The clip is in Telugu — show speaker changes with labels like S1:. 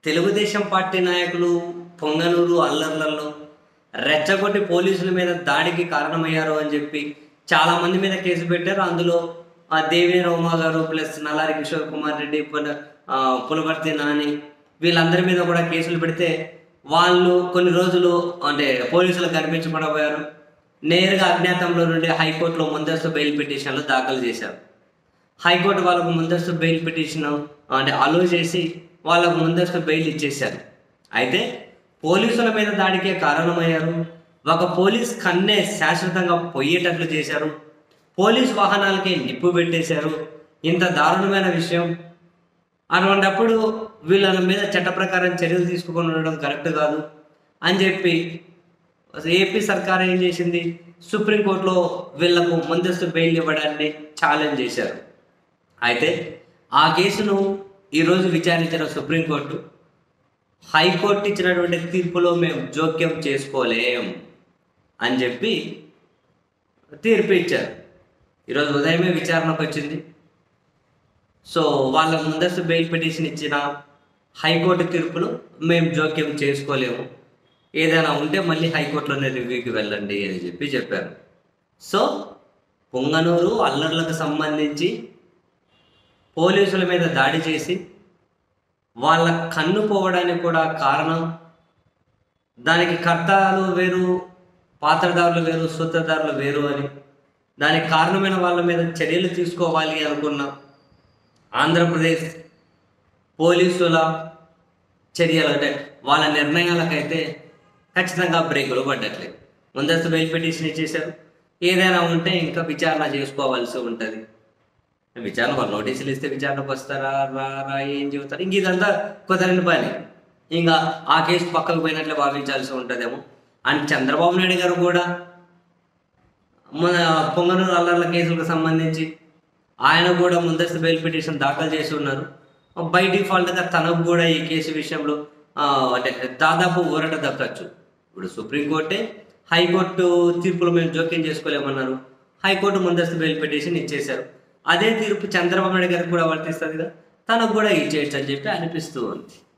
S1: తెలుగుదేశం పార్టీ నాయకులు పొంగనూరు అల్లర్లలో రెచ్చగొట్టి పోలీసుల మీద దాడికి కారణమయ్యారు అని చెప్పి చాలా మంది మీద కేసు పెట్టారు అందులో ఆ దేవి రోమా గారు ప్లస్ నల్లారి కిషోర్ కుమార్ రెడ్డి పుల- ఆ, పులవర్తి నాని వీళ్ళందరి మీద కూడా కేసులు పెడితే వాళ్ళు కొన్ని రోజులు అంటే పోలీసులకు కనిపించబడబోయారు నేరుగా అజ్ఞాతంలో నుండి హైకోర్టులో ముందస్తు బెయిల్ పిటిషన్లు దాఖలు చేశారు హైకోర్టు వాళ్ళకు ముందస్తు బెయిల్ పిటిషన్ అంటే అలో చేసి వాళ్ళకు ముందస్తు బెయిల్ ఇచ్చేశారు అయితే పోలీసుల మీద దాడికే కారణమయ్యారు ఒక పోలీస్ కన్నే శాశ్వతంగా పొయ్యేటట్లు చేశారు పోలీస్ వాహనాలకే నిప్పు పెట్టేశారు ఇంత దారుణమైన విషయం అటువంటప్పుడు వీళ్ళ మీద చట్ట ప్రకారం చర్యలు తీసుకుని ఉండడం కరెక్ట్ కాదు అని చెప్పి ఏపీ సర్కార్ ఏం చేసింది సుప్రీంకోర్టులో వీళ్లకు ముందస్తు బెయిల్ ఇవ్వడాన్ని ఛాలెంజ్ చేశారు అయితే ఆ కేసును ఈరోజు విచారించిన సుప్రీంకోర్టు హైకోర్టు ఇచ్చినటువంటి తీర్పులో మేము జోక్యం చేసుకోలేం అని చెప్పి తీర్పు ఇచ్చారు ఈరోజు ఉదయమే విచారణకు వచ్చింది సో వాళ్ళ ముందస్తు బెయిల్ పిటిషన్ ఇచ్చిన హైకోర్టు తీర్పులు మేము జోక్యం చేసుకోలేము ఏదైనా ఉంటే మళ్ళీ హైకోర్టులోనే రివ్యూకి వెళ్ళండి అని చెప్పి చెప్పారు సో పొంగనూరు అల్లర్లకు సంబంధించి పోలీసుల మీద దాడి చేసి వాళ్ళ కన్ను పోవడానికి కూడా కారణం దానికి కర్తలు వేరు పాత్రదారులు వేరు సూత్రధారులు వేరు అని దానికి కారణమైన వాళ్ళ మీద చర్యలు తీసుకోవాలి అనుకున్న ఆంధ్రప్రదేశ్ పోలీసుల చర్యలు అంటే వాళ్ళ నిర్ణయాలకైతే ఖచ్చితంగా బ్రేకులు పడ్డట్లేదు ముందస్తు బెయిల్ పిటిషన్ ఇచ్చేశారు ఏదైనా ఉంటే ఇంకా విచారణ చేసుకోవాల్సి ఉంటుంది విచారణ వాళ్ళు నోటీసులు ఇస్తే విచారణకు వస్తారా రారా ఏం చెబుతారు ఇంక ఇదంతా కుదరని పని ఇంకా ఆ కేసు పక్కకు పోయినట్లు భావించాల్సి ఉంటుందేమో అండ్ చంద్రబాబు నాయుడు గారు కూడా మన పొంగనూరు అల్లర్ల కేసులకు సంబంధించి ఆయన కూడా ముందస్తు బెయిల్ పిటిషన్ దాఖలు చేసి ఉన్నారు బై డిఫాల్ట్గా తనకు కూడా ఈ కేసు విషయంలో ఆ, అంటే దాదాపు ఊరట దక్కచ్చు ఇప్పుడు సుప్రీంకోర్టే హైకోర్టు తీర్పులు మేము జోక్యం చేసుకోలేమన్నారు హైకోర్టు ముందస్తు బెయిల్ పిటిషన్ ఇచ్చేశారు అదే తీర్పు చంద్రబాబు నాయుడు గారికి కూడా వర్తిస్తుంది కదా తనకు కూడా ఇచ్చేయచ్చు అని చెప్పి అనిపిస్తూ ఉంది